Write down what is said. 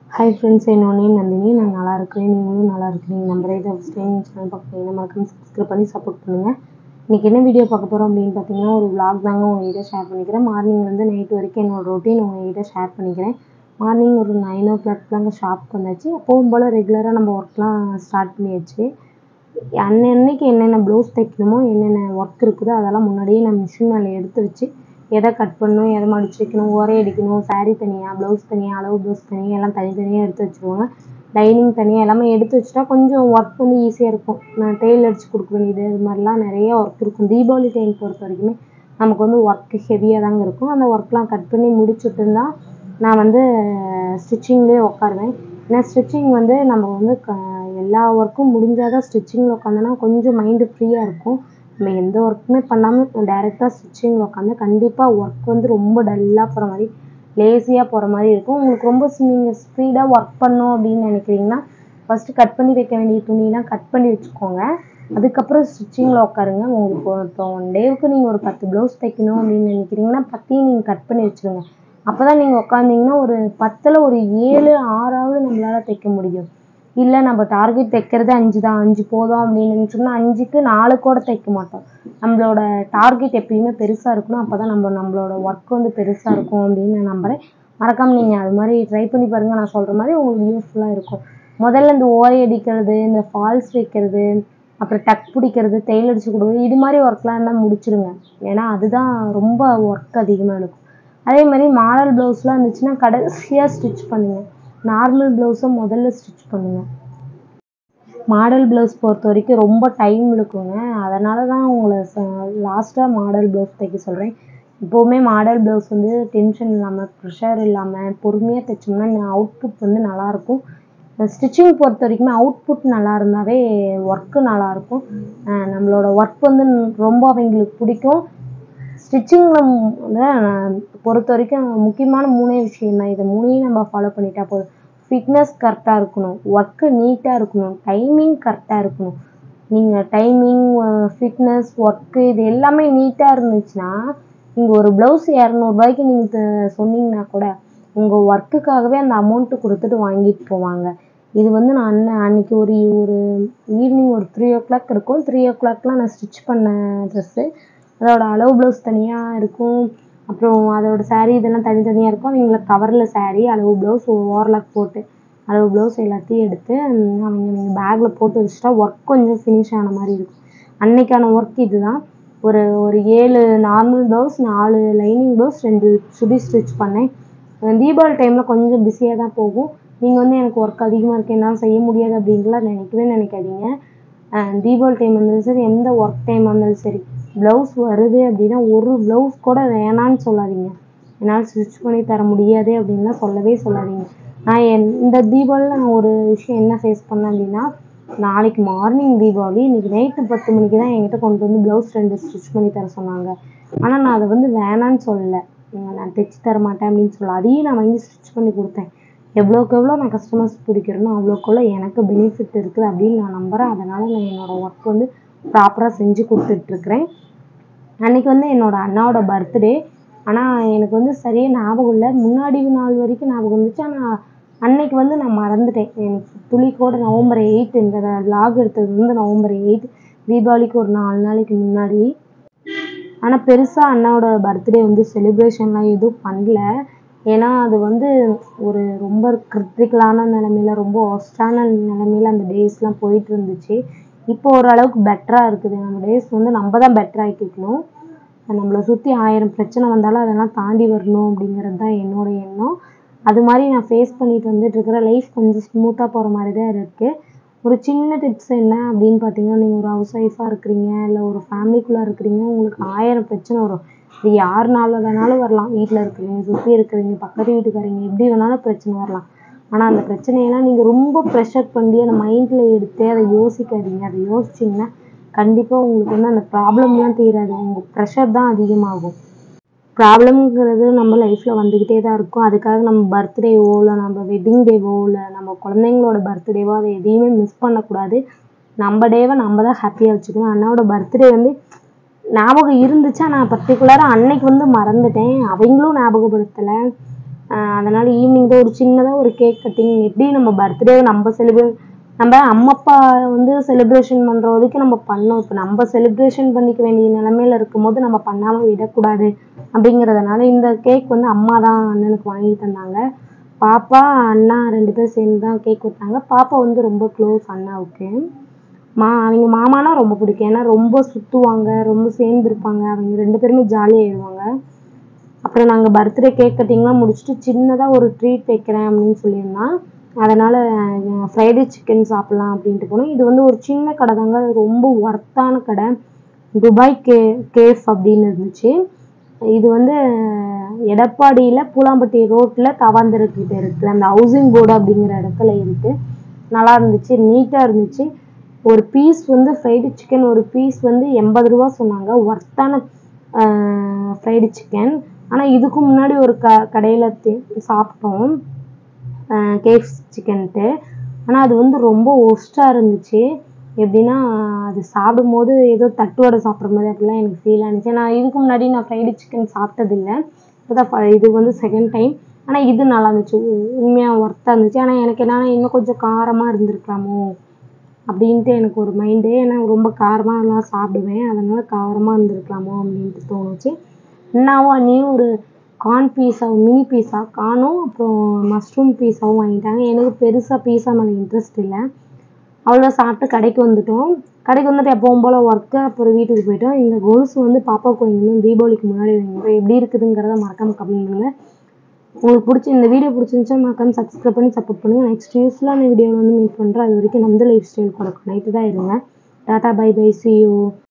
hi friends என்னோட name Nandini நான் நல்லா இருக்கிறேன் நீங்களும் நல்லா இருக்கிறீங்க நம்புறேன் இதை ஃபஸ்ட் டைம் சேனல் பார்க்குறீங்கன்னா மறக்காம சப்ஸ்கிரைப் பண்ணி சப்போர்ட் பண்ணுங்கள் இன்றைக்கி என்ன வீடியோ பார்க்க போகிறோம் அப்படின்னு பார்த்தீங்கன்னா ஒரு vlog தாங்க உங்ககிட்ட ஷேர் பண்ணிக்கிறேன் மார்னிங்லேருந்து நைட் வரைக்கும் என்னோட ரொட்டீன் உங்ககிட்ட ஷேர் பண்ணிக்கிறேன் மார்னிங் ஒரு நைன் ஓ கிளாக்லாங்க ஷாப் வந்தாச்சு எப்பவும் போல் ரெகுலராக நம்ம ஒர்க்லாம் ஸ்டார்ட் பண்ணியாச்சு அன்னன்னைக்கு என்னென்ன ப்ளவுஸ் தைக்கணுமோ என்னென்ன ஒர்க் இருக்குதோ அதெல்லாம் முன்னாடியே நான் மிஷின் மேலே எடுத்து வச்சு எதை கட் பண்ணணும் எதை மடிச்சு வைக்கணும் ஓரை அடிக்கணும் saree தனியாக ப்ளவுஸ் தனியாக அளவு ப்ளவுஸ் தனியாக எல்லாம் தனித்தனியாக எடுத்து வச்சுருவாங்க லைனிங் தனியாக எல்லாமே எடுத்து வச்சுட்டா கொஞ்சம் ஒர்க் வந்து ஈஸியாக இருக்கும் நான் டெய்ல் அடிச்சு கொடுக்க வேண்டியது இது மாதிரிலாம் நிறைய ஒர்க் இருக்கும் தீபாவளி டைம் பொறுத்த வரைக்குமே நமக்கு வந்து ஒர்க் ஹெவியாக தாங்க இருக்கும் அந்த ஒர்க்லாம் கட் பண்ணி முடிச்சுட்டு தான் நான் வந்து ஸ்டிச்சிங்லேயே உட்காருவேன் ஏன்னா ஸ்டிச்சிங் வந்து நம்ம வந்து க எல்லா ஒர்க்கும் முடிஞ்சால் தான் ஸ்டிச்சிங்கில் உட்காந்தோன்னா கொஞ்சம் மைண்டு ஃப்ரீயாக இருக்கும் நம்ம எந்த ஒர்க்குமே பண்ணாமல் டேரெக்டாக ஸ்டிச்சிங்கில் உட்காந்து கண்டிப்பாக ஒர்க் வந்து ரொம்ப டல்லாக போகிற மாதிரி லேசியாக போகிற மாதிரி இருக்கும் உங்களுக்கு ரொம்ப நீங்கள் ஸ்பீடாக ஒர்க் பண்ணணும் அப்படின்னு நினைக்கிறீங்கன்னா ஃபஸ்ட்டு கட் பண்ணி வைக்க வேண்டிய துணியெலாம் கட் பண்ணி வச்சுக்கோங்க அதுக்கப்புறம் ஸ்டிச்சிங்கில் உட்காருங்க உங்களுக்கு இப்போ ஒன் டேவுக்கு நீங்கள் ஒரு பத்து ப்ளவுஸ் தைக்கணும் அப்படின்னு நினைக்கிறீங்கன்னா பத்தையும் நீங்கள் கட் பண்ணி வச்சுருங்க அப்போ தான் நீங்கள் உட்காந்தீங்கன்னா ஒரு பத்தில் ஒரு ஏழு ஆறாவது நம்மளால் தைக்க முடியும் இல்லை நம்ம டார்கெட் தைக்கிறது அஞ்சு தான் அஞ்சு போதும் அப்படின்னு நினச்சோம்னா அஞ்சுக்கு நாலு கூட தைக்க மாட்டோம் நம்மளோட டார்கெட் எப்பயுமே பெருசாக இருக்கணும் அப்போ தான் நம்ம நம்மளோட ஒர்க் வந்து பெருசாக இருக்கும் அப்படின்னு நான் நம்புகிறேன் மறக்காமல் நீங்கள் அது மாதிரி ட்ரை பண்ணி பாருங்கள் நான் சொல்கிற மாதிரி உங்களுக்கு யூஸ்ஃபுல்லாக இருக்கும் முதல்ல இந்த ஓரை அடிக்கிறது இந்த ஃபால்ஸ் வைக்கிறது அப்புறம் டக் பிடிக்கிறது தையல் அடிச்சு கொடுக்குறது இது மாதிரி ஒர்க்லாம் இருந்தால் முடிச்சிருங்க ஏன்னா அதுதான் ரொம்ப ஒர்க் அதிகமாக இருக்கும் அதே மாதிரி மாடல் ப்ளவுஸ்லாம் இருந்துச்சுன்னா கடைசியாக ஸ்டிச் பண்ணுங்கள் நார்மல் ப்ளவுஸை முதல்ல ஸ்டிச் பண்ணுங்கள் மாடல் ப்ளவுஸ் பொறுத்த வரைக்கும் ரொம்ப டைம் இழுக்குங்க அதனால தான் உங்களை லாஸ்ட்டாக மாடல் ப்ளவுஸ் தைக்க சொல்கிறேன் எப்போவுமே மாடல் ப்ளவுஸ் வந்து டென்ஷன் இல்லாமல் ப்ரெஷர் இல்லாமல் பொறுமையாக தைச்சோம்னா அவுட்புட் வந்து நல்லாயிருக்கும் ஸ்டிச்சிங் பொறுத்த வரைக்குமே அவுட்புட் நல்லா இருந்தாவே ஒர்க்கு நல்லாயிருக்கும் நம்மளோட ஒர்க் வந்து ரொம்ப அவங்களுக்கு பிடிக்கும் ஸ்டிச்சிங்கில் பொறுத்த வரைக்கும் முக்கியமான மூணே விஷயம் தான் இதை மூணையும் நம்ம ஃபாலோ பண்ணிட்டா போதும் ஃபிட்னஸ் கரெக்டாக இருக்கணும் ஒர்க்கு நீட்டாக இருக்கணும் டைமிங் கரெக்டாக இருக்கணும் நீங்கள் டைமிங் ஃபிட்னஸ் ஒர்க்கு இது எல்லாமே நீட்டாக இருந்துச்சுன்னா நீங்கள் ஒரு ப்ளவுஸ் இரநூறுபாய்க்கு நீங்கள் சொன்னீங்கன்னா கூட உங்கள் ஒர்க்குக்காகவே அந்த அமௌண்ட்டு கொடுத்துட்டு வாங்கிட்டு போவாங்க இது வந்து நான் அன்ன அன்னைக்கு ஒரு ஒரு ஈவினிங் ஒரு த்ரீ ஓ கிளாக் இருக்கும் த்ரீ ஓ கிளாக்லாம் நான் ஸ்டிச் பண்ண ட்ரெஸ்ஸு அதோட அளவு ப்ளவுஸ் தனியாக இருக்கும் அப்புறம் அதோட saree இதெல்லாம் தனித்தனியாக இருக்கும் அவங்கள கவரில் saree அளவு ப்ளவுஸ் ஓவர்லாக் போட்டு அளவு ப்ளவுஸ் எல்லாத்தையும் எடுத்து அவங்க அவங்க பேக்கில் போட்டு வச்சுட்டா ஒர்க் கொஞ்சம் ஃபினிஷ் ஆன மாதிரி இருக்கும் அன்னைக்கான ஒர்க் இதுதான் ஒரு ஒரு ஏழு நார்மல் ப்ளவுஸ் நாலு லைனிங் ப்ளவுஸ் ரெண்டு சுடி ஸ்டிச் பண்ணேன் தீபாவளி டைமில் கொஞ்சம் பிஸியாக தான் போகும் நீங்கள் வந்து எனக்கு ஒர்க் அதிகமாக இருக்குது என்னால் செய்ய முடியாது அப்படின்ட்டுலாம் நினைக்கவே நினைக்காதீங்க தீபாவளி டைம் இருந்தாலும் சரி எந்த ஒர்க் டைம் இருந்தாலும் சரி ப்ளவுஸ் வருது அப்படின்னா ஒரு ப்ளவுஸ் கூட வேணான்னு சொல்லாதீங்க என்னால் ஸ்டிச் பண்ணி தர முடியாது அப்படின்லாம் சொல்லவே சொல்லாதீங்க நான் என் இந்த தீபாவளியில் நான் ஒரு விஷயம் என்ன ஃபேஸ் பண்ணேன் அப்படின்னா நாளைக்கு மார்னிங் தீபாவளி இன்றைக்கி நைட்டு பத்து மணிக்கு தான் என்கிட்ட கொண்டு வந்து ப்ளவுஸ் ரெண்டு ஸ்டிச் பண்ணி தர சொன்னாங்க ஆனால் நான் அதை வந்து வேணான்னு சொல்லலை நான் தைச்சி தர மாட்டேன் அப்படின்னு சொல்லலை அதையும் நான் வாங்கி ஸ்டிச் பண்ணி கொடுத்தேன் எவ்வளோக்கு எவ்வளோ நான் கஸ்டமர்ஸ் பிடிக்கிறேனோ அவ்வளோக்கு எனக்கு பெனிஃபிட் இருக்குது அப்படின்னு நான் நம்புகிறேன் அதனால் நான் என்னோடய ஒர்க் வந்து ப்ராப்பராக செஞ்சு கொடுத்துட்ருக்குறேன் அன்றைக்கி வந்து என்னோடய அண்ணாவோட பர்த்டே ஆனால் எனக்கு வந்து சரியாக ஞாபகம் இல்லை முன்னாடி நாள் வரைக்கும் ஞாபகம் இருந்துச்சு ஆனால் அன்னைக்கு வந்து நான் மறந்துட்டேன் எனக்கு துளி கூட நவம்பர் எயிட் இந்த லாக் எடுத்தது வந்து நவம்பர் எயிட் தீபாவளிக்கு ஒரு நாலு நாளைக்கு முன்னாடி ஆனால் பெருசாக அண்ணாவோட பர்த்டே வந்து செலிப்ரேஷன்லாம் எதுவும் பண்ணல ஏன்னா அது வந்து ஒரு ரொம்ப கிரிட்டிக்கலான நிலமையில ரொம்ப ஒஸ்டான நிலமையில அந்த டேஸ்லாம் போயிட்டு இருந்துச்சு இப்போ ஓரளவுக்கு பெட்டராக இருக்குது நம்ம டேஸ் வந்து நம்ம தான் பெட்டர் ஆக்கிக்கணும் நம்மளை சுற்றி ஆயிரம் பிரச்சனை வந்தாலும் அதெல்லாம் தாண்டி வரணும் அப்படிங்கிறது தான் என்னோட எண்ணம் அது மாதிரி நான் ஃபேஸ் பண்ணிட்டு வந்துட்டுருக்கிற லைஃப் கொஞ்சம் ஸ்மூத்தாக போகிற மாதிரி தான் இருக்குது ஒரு சின்ன டிப்ஸ் என்ன அப்படின்னு பார்த்தீங்கன்னா நீங்கள் ஒரு ஹவுஸ் ஒய்ஃபாக இருக்கிறீங்க இல்லை ஒரு ஃபேமிலிக்குள்ளே இருக்கிறீங்க உங்களுக்கு ஆயிரம் பிரச்சனை வரும் இது யாருனால வேணாலும் வரலாம் வீட்டில் இருக்கிறீங்க சுற்றி இருக்கிறீங்க பக்கத்து வீட்டுக்காரங்க எப்படி வேணாலும் பிரச்சனை வரலாம் ஆனால் அந்த பிரச்சனையெல்லாம் நீங்கள் ரொம்ப ப்ரெஷர் பண்ணி அந்த மைண்டில் எடுத்து அதை யோசிக்காதீங்க அதை யோசிச்சிங்கன்னா கண்டிப்பாக உங்களுக்கு வந்து அந்த ப்ராப்ளம்லாம் தீராது உங்கள் ப்ரெஷர் தான் அதிகமாகும் ப்ராப்ளம்ங்கிறது நம்ம லைஃப்பில் வந்துக்கிட்டே தான் இருக்கும் அதுக்காக நம்ம பர்த்டேவோ இல்லை நம்ம வெட்டிங் டேவோ இல்லை நம்ம குழந்தைங்களோட பர்த்டேவோ அதை எதையுமே மிஸ் பண்ணக்கூடாது நம்ம டேவை நம்ம தான் ஹாப்பியாக வச்சுக்கணும் அண்ணாவோட பர்த்டே வந்து ஞாபகம் இருந்துச்சு ஆனால் பர்டிகுலராக அன்னைக்கு வந்து மறந்துட்டேன் அவங்களும் ஞாபகப்படுத்தலை அதனால் ஈவினிங் தான் ஒரு சின்னதாக ஒரு கேக் கட்டிங் எப்படி நம்ம பர்த்டே நம்ம செலிப்ரேட் நம்ம அம்மா அப்பா வந்து செலிப்ரேஷன் பண்ணுற வரைக்கும் நம்ம பண்ணோம் இப்போ நம்ம செலிப்ரேஷன் பண்ணிக்க வேண்டிய நிலமையில இருக்கும்போது நம்ம பண்ணாமல் விடக்கூடாது அப்படிங்கிறதுனால இந்த கேக் வந்து அம்மா தான் அண்ணனுக்கு வாங்கி தந்தாங்க பாப்பா அண்ணா ரெண்டு பேரும் சேர்ந்து தான் கேக் வெட்டினாங்க பாப்பா வந்து ரொம்ப க்ளோஸ் அண்ணாவுக்கு மா அவங்க மாமானா ரொம்ப பிடிக்கும் ஏன்னா ரொம்ப சுற்றுவாங்க ரொம்ப சேர்ந்துருப்பாங்க அவங்க ரெண்டு பேருமே ஜாலியாக ஆயிடுவாங்க அப்புறம் நாங்கள் பர்த்டே கேக் கட்டிங்லாம் முடிச்சுட்டு சின்னதாக ஒரு ட்ரீட் வைக்கிறேன் அப்படின்னு சொல்லியிருந்தான் அதனால் ஃப்ரைடே சிக்கன் சாப்பிட்லாம் அப்படின்ட்டு போனோம் இது வந்து ஒரு சின்ன கடை தாங்க அது ரொம்ப ஒர்த்தான கடை துபாய் கே கேஃப் அப்படின்னு இருந்துச்சு இது வந்து எடப்பாடியில் பூலாம்பட்டி ரோட்டில் தவாந்தரக்கிட்ட இருக்குது அந்த ஹவுசிங் போர்டு அப்படிங்கிற இடத்துல இருக்குது நல்லா இருந்துச்சு நீட்டாக இருந்துச்சு ஒரு பீஸ் வந்து ஃப்ரைடு சிக்கன் ஒரு பீஸ் வந்து எண்பது ரூபா சொன்னாங்க ஒர்த்தான ஃப்ரைடு சிக்கன் ஆனால் இதுக்கு முன்னாடி ஒரு க கடையில் சாப்பிட்டோம் கேஃப் சிக்கன்ட்டு ஆனால் அது வந்து ரொம்ப ஒஸ்ட்டாக இருந்துச்சு எப்படின்னா அது சாப்பிடும்போது ஏதோ தட்டு வடை சாப்பிட்ற மாதிரி அப்படிலாம் எனக்கு ஃபீல் ஆனுச்சு நான் இதுக்கு முன்னாடி நான் ஃப்ரைடு சிக்கன் சாப்பிட்டதில்ல இப்போதான் இது வந்து செகண்ட் டைம் ஆனால் இது நல்லா இருந்துச்சு உண்மையாக ஒர்த்தாக இருந்துச்சு ஆனால் எனக்கு என்னன்னா இன்னும் கொஞ்சம் காரமாக இருந்திருக்கலாமோ அப்படின்ட்டு எனக்கு ஒரு மைண்டு ஏன்னா ரொம்ப காரமாக நல்லா சாப்பிடுவேன் அதனால காரமாக இருந்திருக்கலாமோ அப்படின்ட்டு தோணுச்சு அண்ணாவும் அண்ணியும் ஒரு கார்ன் பீஸா மினி பீஸா கார்னும் அப்புறம் மஷ்ரூம் பீஸாவும் வாங்கிட்டாங்க எனக்கு பெருசாக பீஸா மேலே இன்ட்ரெஸ்ட் இல்லை அவ்வளோ சாப்பிட்டு கடைக்கு வந்துட்டோம் கடைக்கு வந்துட்டு எப்பவும் போல் ஒர்க்கு அப்புறம் வீட்டுக்கு போயிட்டோம் இந்த கொலுசு வந்து பாப்பாவுக்கு வாங்கினோம் தீபாவளிக்கு முன்னாடி வாங்கினோம் எப்படி இருக்குதுங்கிறத மறக்காம கமெண்ட் பண்ணுங்கள் உங்களுக்கு பிடிச்சி இந்த வீடியோ பிடிச்சிருந்துச்சா மறக்காம சப்ஸ்கிரைப் பண்ணி சப்போர்ட் பண்ணுங்கள் நெக்ஸ்ட் யூஸ்ஃபுல்லான வீடியோவில் வந்து மீட் பண்ணுறேன் அது வரைக்கும் நம்ம லைஃப் ஸ்டைல் கூட நைட்டு தான் இருங்க டாட்டா பை பை சி யூ